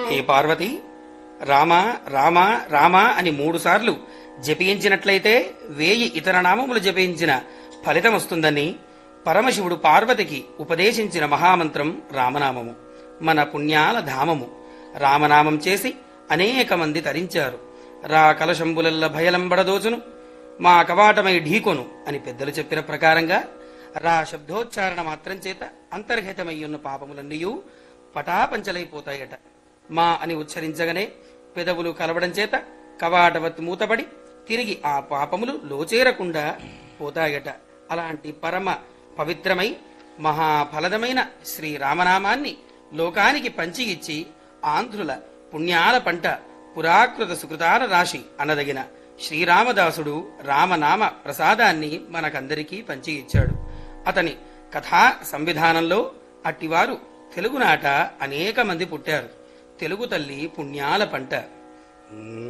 హే పార్వతి రామ రామ రామ అని మూడు సార్లు జపించినట్లయితే వేయి ఇతర నామములు జపించిన ఫలితం వస్తుందని పరమశివుడు పార్వతికి ఉపదేశించిన మహామంత్రం రామనామము మన పుణ్యాల ధామము రామనామం చేసి అనేక మంది తరించారు రా కలశంబులల్ల భయలంబడదోచును మా కవాటమై ఢీకొను అని పెద్దలు చెప్పిన ప్రకారంగా రా శబ్దోచ్చారణ మాత్రం చేత అంతర్హితమై ఉన్న పాపములన్నీయూ పటాపంచలైపోతాయట మా అని ఉచ్చరించగానే పెదవులు కలవడం చేత కవాటవత్ మూతపడి తిరిగి ఆ పాపములు లోచేరకుండా పోతాయట అలాంటి పరమ పవిత్రమై మహాఫలదమైన శ్రీరామనామాన్ని లోకానికి పంచి ఇచ్చి ఆంధ్రుల పుణ్యాల పంట పురాకృత సుకృతాల రాశి అనదగిన శ్రీరామదాసుడు రామనామ ప్రసాదాన్ని మనకందరికీ పంచి ఇచ్చాడు అతని కథా సంవిధానంలో అట్టివారు తెలుగునాట అనేక మంది పుట్టారు తెలుగు తల్లి పుణ్యాల పంట